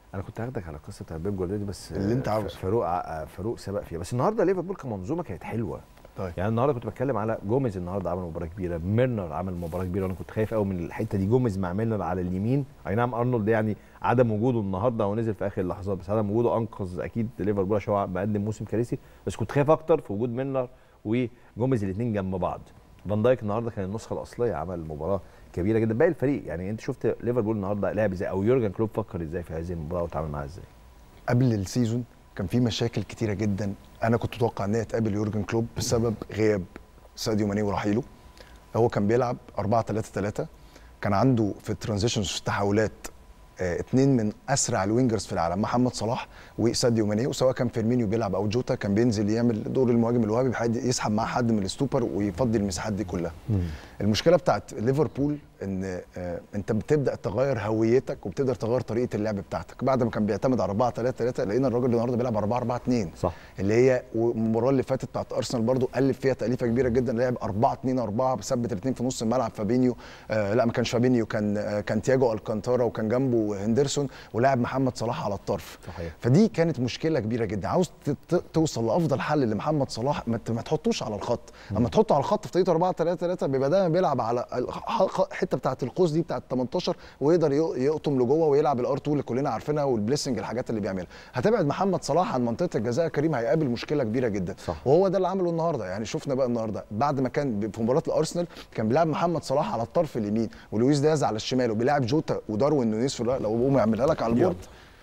انا كنت هاخدك على قصه بتاع بيب جوارديولا دي بس اللي انت آه، عاوزه. فاروق ع- فاروق سبق فيها بس النهارده ليفربول كمنظومه كانت حلوه طيب يعني النهارده كنت بتكلم على جوميز النهارده عمل مباراه كبيره ميرنر عمل مباراه كبيره وانا كنت خايف قوي من الحته دي جوميز مع ميرنر على اليمين اي نعم ارنولد يعني عدم وجوده النهارده هو نزل في اخر اللحظات بس عدم وجوده انقذ اكيد ليفربول عشان هو مقدم موسم كارثي بس كنت خايف اكتر في وجود ميرنر وجوميز الاثنين جنب بعض فان دايك النهارده كان النسخه الاصليه عمل مباراه كبيره جدا باقي الفريق يعني انت شفت ليفربول النهارده لعب ازاي او يورجن كلوب فكر ازاي في هذه المباراه وتعامل معاها ازاي قبل السيزون كان في مشاكل كتيره جدا انا كنت اتوقع ان هي تقابل يورجن كلوب بسبب غياب ساديو ماني ورحيله هو كان بيلعب 4 3 3 كان عنده في الترانزيشنز في التحولات آه، اتنين من اسرع الوينجرز في العالم محمد صلاح وساديو ماني وسواء كان فيرمينيو بيلعب او جوتا كان بينزل يعمل دور المهاجم الوهابي بحد يسحب معاه حد من الستوبر ويفضي المساحات دي كلها المشكله بتاعت ليفربول ان آه، انت بتبدا تغير هويتك وبتقدر تغير طريقه اللعب بتاعتك بعد ما كان بيعتمد على 4 3 3 لقينا الراجل النهارده بيلعب 4 4 2 صح اللي هي والمباراه اللي فاتت بتاعت ارسنال برضو قلب فيها تاليفه كبيره جدا لعب 4 2 4 بثبت الاثنين في نص الملعب فابينيو آه لا ما كانش فابينيو كان آه كان تياجو الكانتارا وكان جنبه هندرسون ولعب محمد صلاح على الطرف صحيح فدي كانت مشكله كبيره جدا عاوز ت- ت- توصل لافضل حل لمحمد صلاح ما ت- ما تحطوش على الخط اما تحطه على الخط في طريقه 4 3 3 بيبقى دايما بيلعب على الحته بتاعه القوس دي بتاعه 18 ويقدر يق- يقطم لجوه ويلعب الار 2 اللي كلنا عارفينها والبليسنج الحاجات اللي بيعملها هتبعد محمد صلاح عن منطقه الجزاء يا كريم هيقابل مشكله كبيره جدا صح. وهو ده اللي عمله النهارده يعني شفنا بقى النهارده بعد ما كان في مباراه الارسنال كان بيلعب محمد صلاح على الطرف اليمين ولويس دياز على الشمال وبيلعب جوتا وداروين نونيز في الوقت- لو قوم يعملها لك على البورد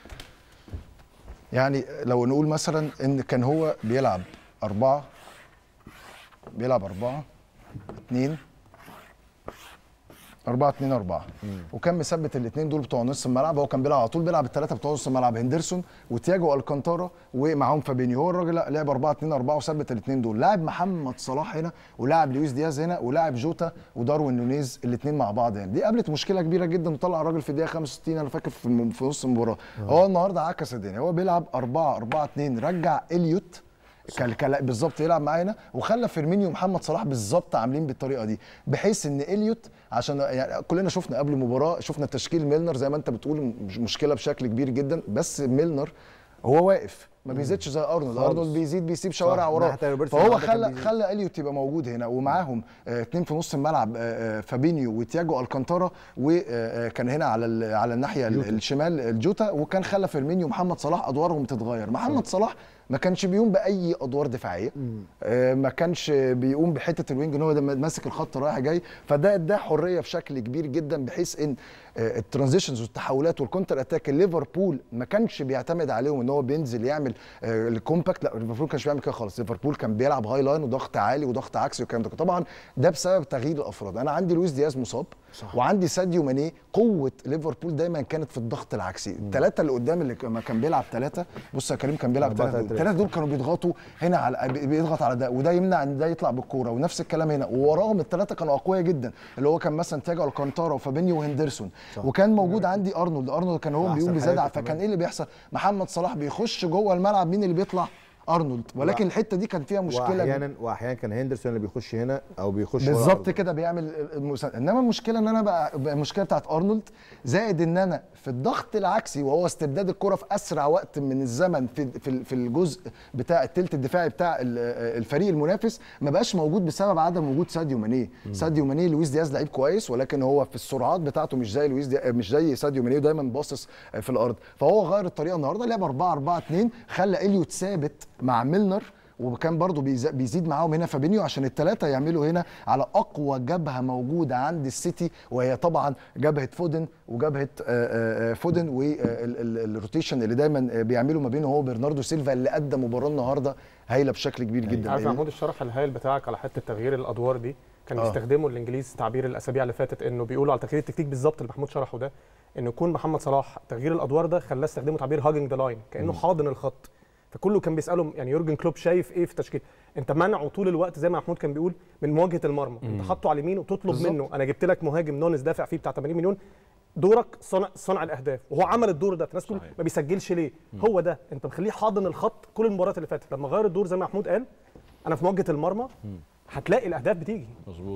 يعني لو نقول مثلا ان كان هو بيلعب أربعة بيلعب أربعة اتنين أربعة اتنين أربعة وكان مثبت الاثنين دول بتوع نص الملعب هو كان بيلعب على طول بيلعب الثلاثة بتوع نص الملعب هندرسون وتياجو الكانتارا ومعاهم فابينيو هو الراجل لا، لعب 4 2 4 وثبت الاثنين دول لاعب محمد صلاح هنا ولاعب لويس دياز هنا ولاعب جوتا وداروين نونيز الاثنين مع بعض هنا دي قابلت مشكله كبيره جدا وطلع الراجل في الدقيقه 65 انا فاكر في, الم- في نص المباراه هو النهارده عكس الدنيا هو بيلعب 4 4 2 رجع اليوت كان كان بالظبط يلعب معانا وخلى فيرمينيو ومحمد صلاح بالظبط عاملين بالطريقه دي بحيث ان اليوت عشان يعني كلنا شفنا قبل المباراه شفنا تشكيل ميلنر زي ما انت بتقول مش مشكله بشكل كبير جدا بس ميلنر هو واقف ما بيزيدش زي ارنولد خالص. ارنولد بيزيد بيسيب شوارع صح. وراه حتى روبرتسون فهو النهارده كان خلى بيزيد. خلى اليوت يبقى موجود هنا ومعاهم آه، اتنين في نص الملعب آه، آه، فابينيو وتياجو الكانتارا وكان هنا على ال- على الناحيه ال- الشمال الجوتا وكان خلى فيرمينيو ومحمد صلاح ادوارهم تتغير محمد صلاح ما كانش بيقوم باي ادوار دفاعيه آه، ما كانش بيقوم بحته الوينج ان هو ده ماسك الخط رايح جاي فده اداه حريه بشكل كبير جدا بحيث ان آه، الترانزيشنز والتحولات والكونتر اتاك ليفربول ما كانش بيعتمد عليهم ان هو بينزل يعمل آه، الكومباكت لا ليفربول ما كانش بيعمل كده خالص ليفربول كان بيلعب هاي لاين وضغط عالي وضغط عكسي والكلام ده طبعا ده بسبب تغيير الافراد انا عندي لويس دياز مصاب صح. وعندي ساديو ماني قوه ليفربول دايما كانت في الضغط العكسي الثلاثه اللي قدام اللي لما كان بيلعب ثلاثه بص يا كريم كان بيلعب أربعة ثلاثه تلاتة. الثلاثه دول كانوا بيضغطوا هنا على بي- بيضغط على ده وده يمنع ان ده يطلع بالكوره ونفس الكلام هنا ووراهم الثلاثه كانوا اقوياء جدا اللي هو كان مثلا تياجو الكانتارا وفابينيو وهندرسون وكان موجود عندي ارنولد ارنولد كان هو أحسن بيقوم بزياده حالاته فكان كمان. ايه اللي بيحصل محمد صلاح بيخش جوه الملعب مين اللي بيطلع ارنولد ولكن الحته دي كان فيها مشكله واحيانا واحيانا كان هندرسون اللي بيخش هنا او بيخش ورا بالظبط أرنولد. كده بيعمل المساند انما المشكله ان انا بقى بقى المشكله بتاعت ارنولد زائد ان انا في الضغط العكسي وهو استبداد الكره في اسرع وقت من الزمن في في في الجزء بتاع الثلث الدفاعي بتاع ال- الفريق المنافس ما بقاش موجود بسبب عدم وجود ساديو ماني ساديو ماني لويس دياز لعيب كويس ولكن هو في السرعات بتاعته مش زي لويس دي... مش زي ساديو ماني دايما باصص في الارض فهو غير الطريقه النهارده لعب 4 4 2 خلى اليوت ثابت مع ميلنر وكان برضو بيز- بيزيد معاهم هنا فابينيو عشان الثلاثه يعملوا هنا على اقوى جبهه موجوده عند السيتي وهي طبعا جبهه فودن وجبهه آه، آه، فودن والروتيشن اللي دايما آه، بيعملوا ما بينه هو وبرناردو سيلفا اللي ادى مباراه النهارده هايله بشكل كبير جدا عارف محمود الشرح الهائل بتاعك على حته تغيير الادوار دي كان آه. بيستخدمه الانجليز تعبير الاسابيع اللي فاتت انه بيقولوا على تغيير التكتيك بالظبط اللي محمود شرحه ده انه يكون محمد صلاح تغيير الادوار ده خلاه استخدمه تعبير هاجنج ذا لاين كانه حاضن الخط فكله كان بيساله يعني يورجن كلوب شايف ايه في التشكيل انت منعه طول الوقت زي ما محمود كان بيقول من مواجهه المرمى انت حاطه على اليمين وتطلب بالظبط. منه انا جبت لك مهاجم نونس دافع فيه بتاع 80 مليون دورك صنع صنع الاهداف وهو عمل الدور ده الناس تقول ما بيسجلش ليه هو ده انت مخليه حاضن الخط كل المباريات اللي فاتت لما غير الدور زي ما محمود قال انا في مواجهه المرمى هتلاقي الاهداف بتيجي مظبوط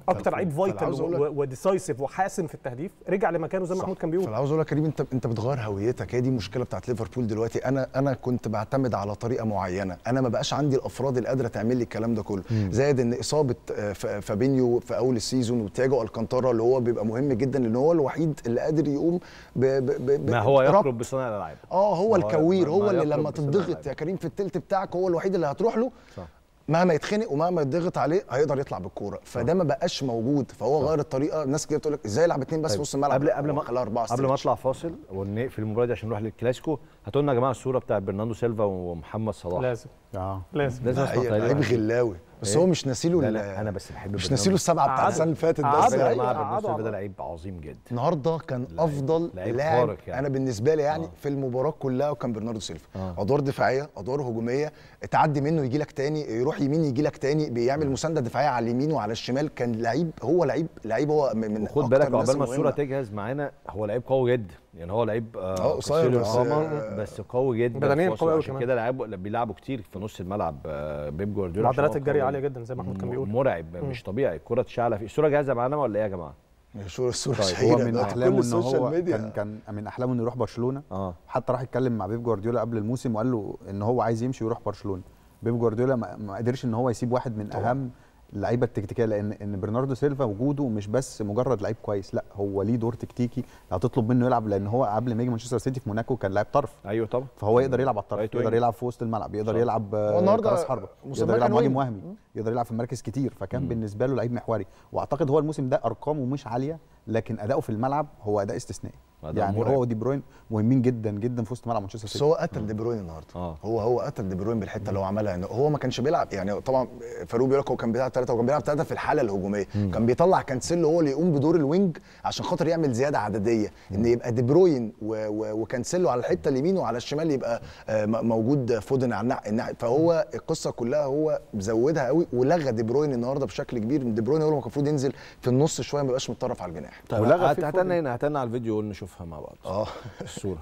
اكتر لعيب فعاوز فايتال أقول لك- وديسايسيف وحاسم في التهديف رجع لمكانه زي ما محمود كان بيقول فانا عاوز اقول لك كريم انت انت بتغير هويتك هي دي المشكله بتاعت ليفربول دلوقتي انا انا كنت بعتمد على طريقه معينه انا ما بقاش عندي الافراد اللي قادره تعمل لي الكلام ده كله زائد ان اصابه آه، ف- فابينيو في اول السيزون وتياجو الكانتارا اللي هو بيبقى مهم جدا لان هو الوحيد اللي قادر يقوم ب ب ب ب- ما هو ربط. يقرب بصناع الالعاب اه هو ما الكوير ما- هو ما اللي يقرب لما بصناع تضغط الألعاب. يا كريم في التلت بتاعك هو الوحيد اللي هتروح له صح مهما يتخنق ومهما يتضغط عليه هيقدر يطلع بالكوره فده ما بقاش موجود فهو غير الطريقه الناس كده بتقول لك ازاي يلعب اتنين بس طيب، في نص الملعب قبل قبل ما خلاها اربعه قبل ما ستريتش. اطلع فاصل ونقفل المباراه دي عشان نروح للكلاسيكو هاتوا لنا يا جماعه الصوره بتاعت برناردو سيلفا ومحمد صلاح لازم اه لازم لازم لا، اسمع هي تقريبا. لعيب غلاوي بس إيه؟ هو مش ناسيله لا ال- لا انا بس بحب مش برناردو. ناسيله السبعه بتاع قعدوا- السنه اللي فاتت قعدوا بس يا أيوة، جماعه قعدوا برناردو سيلفا على- ده لعيب عظيم جدا النهارده كان افضل لعيب لاعب خارق يعني. انا بالنسبه لي يعني آه. في المباراه كلها وكان برناردو سيلفا آه. ادوار دفاعيه ادوار هجوميه تعدي منه يجي لك تاني يروح يمين يجي لك تاني بيعمل مسانده دفاعيه على اليمين وعلى الشمال كان لعيب هو لعيب لعيب هو من من وخد أكتر بالك الناس عقبال ما الصوره المهمة. تجهز معانا هو لعيب قوي جدا يعني هو لعيب آه، آه قصير قصير بس، القامة، آه، بس قوي جدا بدنياً في وسط- قوي أوي عشان كمان. كده لعب بيلعبوا كتير في نص الملعب آه، بيب جوارديولا عشان معدلات هو الجري قوي عاليه جدا زي ما محمود كان بيقول مرعب مش طبيعي الكره اتشعلة فيه الصوره جاهزه معانا ولا ايه يا جماعه؟ الصوره الصوره طيب، هو شهيرة من دلوقتي، احلامه كل ان السوشيال هو ميديا. كان كان من احلامه انه يروح برشلونه اه حتى راح يتكلم مع بيب جوارديولا قبل الموسم وقال له ان هو عايز يمشي ويروح برشلونه بيب جوارديولا ما ما قدرش ان هو يسيب واحد من طبعاً. اهم اللعيبه التكتيكيه لان ان برناردو سيلفا وجوده مش بس مجرد لعيب كويس لا هو ليه دور تكتيكي هتطلب منه يلعب لان هو قبل ما يجي مانشستر سيتي في موناكو كان لاعب طرف ايوه طبعا فهو يقدر يلعب على الطرف رايت يقدر وينج. يلعب في وسط الملعب يقدر صح. يلعب هو آه، النهاردة كراس حربه مسماه يقدر يلعب كان مهاجم وينج. وهمي يقدر يلعب في مراكز كتير فكان بالنسبه له لعيب محوري واعتقد هو الموسم ده ارقامه مش عاليه لكن اداؤه في الملعب هو اداء استثنائي أداء يعني مرعب. هو ودي بروين مهمين جدا جدا في وسط ملعب مانشستر بس سيتي هو قتل دي بروين النهارده آه. هو هو قتل دي بروين بالحته اللي هو عملها يعني هو ما كانش بيلعب يعني طبعا فاروق بيقول لك هو كان بيلعب ثلاثه وكان بيلعب ثلاثه في الحاله الهجوميه كان بيطلع كانسيلو هو اللي يقوم بدور الوينج عشان خاطر يعمل زياده عدديه ان يبقى دي بروين و- و- وكانسيلو على الحته اليمين وعلى الشمال يبقى آه، م- موجود فودن على الناحيه الناحية. فهو القصه كلها هو زودها قوي ولغى دي بروين النهارده بشكل كبير دي بروين هو اللي المفروض ينزل في النص شويه ما يبقاش متطرف على الجناح طيب ولغى هات في هات لنا فودن. هنا هات لنا على الفيديو نشوفها مع بعض اه الصوره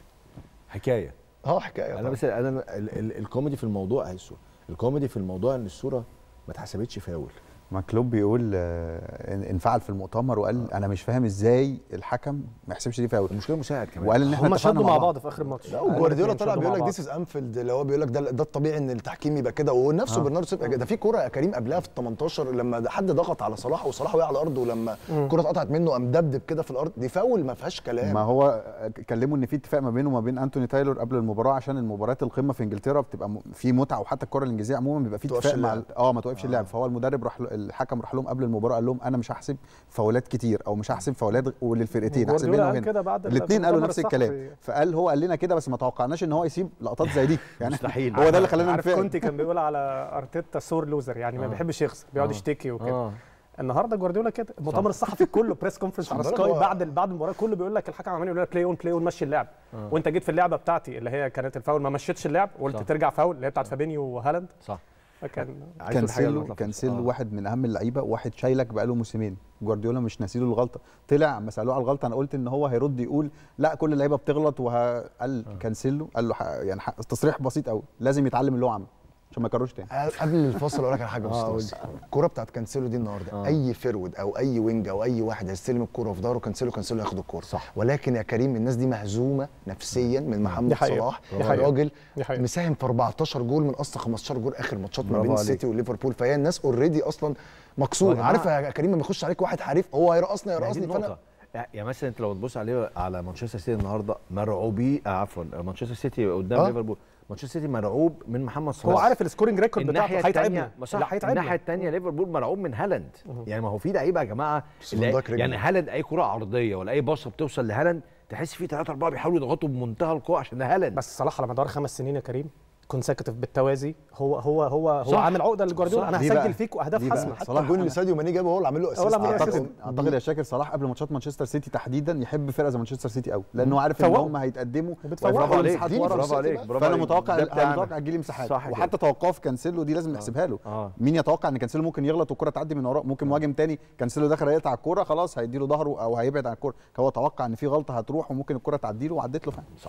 حكايه اه حكايه انا طبعاً. بس انا ال- ال- الكوميدي في الموضوع اهي الصوره الكوميدي في الموضوع ان الصوره ما اتحسبتش فاول ما كلوب بيقول آه، انفعل في المؤتمر وقال انا مش فاهم ازاي الحكم ما يحسبش دي فاول المشكله مساعد كمان وقال ان احنا هم اتفقنا شدوا مع بعض في اخر الماتش لا وجوارديولا الاتنين طلع شدوا بيقول مع لك بعض. ذيس از انفيلد اللي هو بيقول لك ده ده الطبيعي ان التحكيم يبقى كده وهو نفسه آه. برناردو سيلفا ده في كوره يا كريم قبلها في ال 18 لما حد ضغط على صلاح وصلاح وقع على الارض ولما الكوره اتقطعت منه قام دبدب كده في الارض دي فاول ما فيهاش كلام ما هو كلموا ان في اتفاق ما بينه وما بين انتوني تايلور قبل المباراه عشان المباريات القمه في انجلترا بتبقى م- في متعه وحتى الكره الانجليزيه عموما بيبقى في توقفش اتفاق مع اللعب. ال- اه ما توقفش اللعب فهو المدرب راح ل- الحكم راح لهم قبل المباراه قال لهم انا مش هحسب فاولات كتير او مش هحسب فاولات وللفرقتين هحسب جوارديولا هنا قال وهنا كده بعد ال- الاثنين في قالوا المؤتمر نفس الصحفي. الكلام فقال هو قال لنا كده بس ما توقعناش ان هو يسيب لقطات زي دي يعني مستحيل. هو ده اللي خلانا عارف نتفائل كونتي كان بيقول على ارتيتا سور لوزر يعني ما آه. بيحبش يخسر بيقعد آه. يشتكي وكده اه النهارده جوارديولا كده المؤتمر الصحفي كله بريس كونفرنس على خد بالك سكاي هو- بعد بعد المباراه كله بيقول لك الحكم عمال يقول لك بلاي اون بلاي اون مشي اللعب وانت جيت في اللعبه بتاعتي اللي هي كانت الفاول ما مشيتش اللعب وقلت صح. ترجع فاول اللي هي بتاعت فابينيو وهالاند صح فكان عايز تقول حاجة قبل ما كانسيلو نطلع كانسيلو فاصل؟ آه. واحد من اهم اللعيبه واحد شايلك بقاله موسمين جوارديولا مش ناسيله الغلطه طلع اما سالوه على الغلطه انا قلت ان هو هيرد يقول لا كل اللعيبه بتغلط وقال كانسيلو قال له ح- يعني ح- تصريح بسيط قوي لازم يتعلم اللي هو عمله عشان ما يكررش تاني قبل الفاصل اقول لك على حاجه بس آه، بس. الكوره بتاعت كانسيلو دي النهارده آه. اي فرود او اي وينج او اي واحد هيستلم الكوره في ظهره كانسيلو كانسيلو ياخد الكوره صح. ولكن يا كريم الناس دي مهزومه نفسيا من محمد دي حقيقة. صلاح دي حقيقة. راجل دي حقيقة. مساهم في 14 جول من اصل 15 جول اخر ماتشات ما برافو بين عليك. السيتي وليفربول فهي الناس اوريدي اصلا مكسور يا عارف جماعة- يا كريم لما يخش عليك واحد حريف هو هيرقصنا ما هي دي يرقصني فانا النقطة. يعني مثلا انت لو تبص عليه على مانشستر سيتي النهارده مرعوبين آه عفوا مانشستر سيتي قدام آه. ليفربول مانشستر سيتي مرعوب من محمد صلاح هو عارف السكورنج ريكورد بتاعته الناحيه الثانيه هيتعبنا صح لا الناحيه هيتعبنا الثانيه ليفربول مرعوب من هالاند يعني ما هو في لعيبه يا جماعه بس اللي- فان دايك رجع. يعني هالاند اي كره عرضيه ولا اي باصه بتوصل لهالاند تحس في ثلاثه اربعه بيحاولوا يضغطوا بمنتهى القوه عشان ده هالاند بس صلاح على مدار خمس سنين يا كريم كونسيكتيف بالتوازي هو هو هو هو صح. عامل عقده لجوارديولا صح. انا ليه بقى؟ هسجل فيك واهداف ليه بقى؟ حاسمه حتى صلاح الجول اللي أنا- ساديو ماني جابه هو اللي عامل له هو اللي اسيست عامل له اعتقد assist. اعتقد يا شاكر صلاح قبل ماتشات مانشستر سيتي تحديدا يحب فرقه زي مانشستر سيتي قوي لانه عارف ان فوقه. هم هيتقدموا وبتفوقه. وهيفتحوا برافو عليك مساحات اديني ورا. برافو فرصتي عليك بقى. برافو فانا عليك. متوقع ده انا بتاعنا. متوقع يجي لي مساحات صح كده. وحتى توقف كانسيلو دي لازم نحسبها له اه مين يتوقع ان كانسيلو ممكن يغلط والكره تعدي من وراه ممكن مهاجم تاني كانسيلو دخل هيقطع الكوره خلاص هيديله ظهره او هيبعد عن الكوره هو توقع ان في غلطه هتروح وممكن الكوره تعدي له وعدت له فعلا